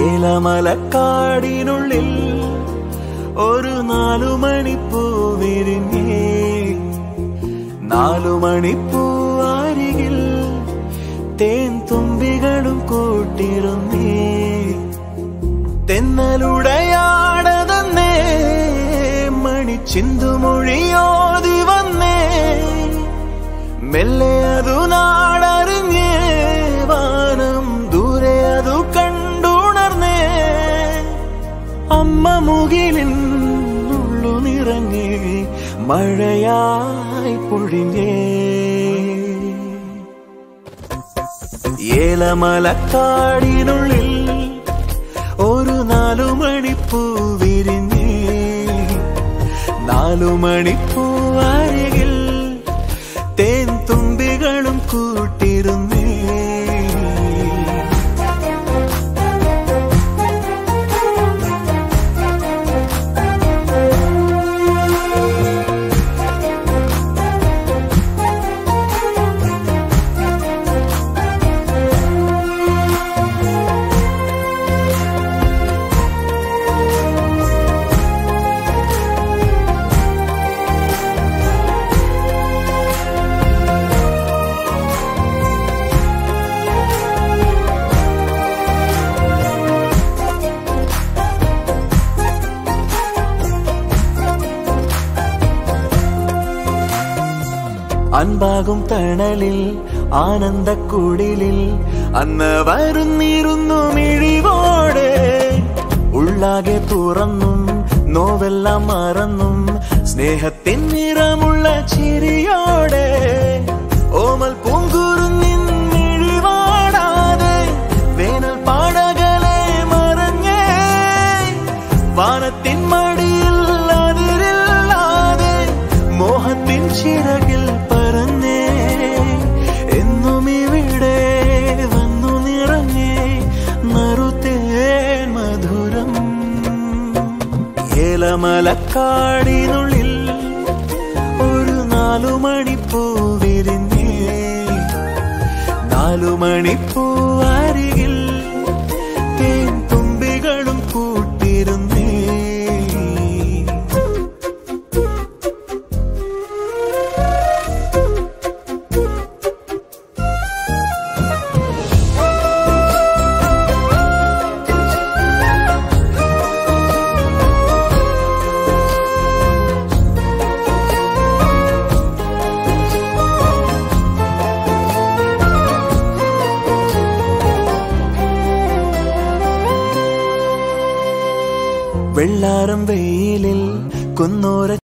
ഏലമലക്കാടിനുള്ളിൽ ഒരു നാലു മണിപ്പൂ വിരിഞ്ഞേ നാലു മണിപ്പൂ അരികിൽ തേൻ തുമ്പികളും കൂട്ടിരുന്നേ തെന്നലുടയാടതന്നേ മണിച്ചിന്തുമൊഴിയോതി വന്നേ മെല്ലെ അതു നാടറിഞ്ഞേ വാനം ദൂരെ അതു കണ്ടുണർന്നേ അമ്മ മുകിലിൻ ഉള്ളു നിറഞ്ഞേ മഴയായി പൊഴിഞ്ഞേ ഏലമലക്കാടിനുള്ളിൽ ഒരു നാലു മണിപ്പൂ വിരിഞ്ഞേ നാലു മണിപ്പൂ അരികിൽ തേൻ തുമ്പികളും കൂട്ടിരുന്നേ അൻപാകും തണലിൽ ആനന്ദക്കുടിലിൽ അന്ന് വരുന്നിരുന്നു മിഴിവോടെ ഉള്ളാകെ തുറന്നും നോവെല്ലാം മറന്നും സ്നേഹത്തിൻ നിറമുള്ള ചിരിയോടെ ഓമൽ പൂങ്കുരുന്നിൻ മിഴിവാടാതെ വേനൽ പാടകളെ മറഞ്ഞേ വാനത്തിൻ മടിയിൽ അതിരില്ലാതെ മോഹത്തിൻ ചിറകിൽ പറന്നേ എന്നും ഇവിടെ വന്നു നിറഞ്ഞേ നറുത്തേൻ മധുരം ഏലമലക്കാടിനുള്ളിൽ ഒരു നാലു മണിപ്പൂ വിരിഞ്ഞേ നാലു മണിപ്പൂ അരികിൽ തേൻ തുമ്പികളും കൂട്ടിരുന്നേ വെള്ളാരം വെയിലിൽ കുന്നോര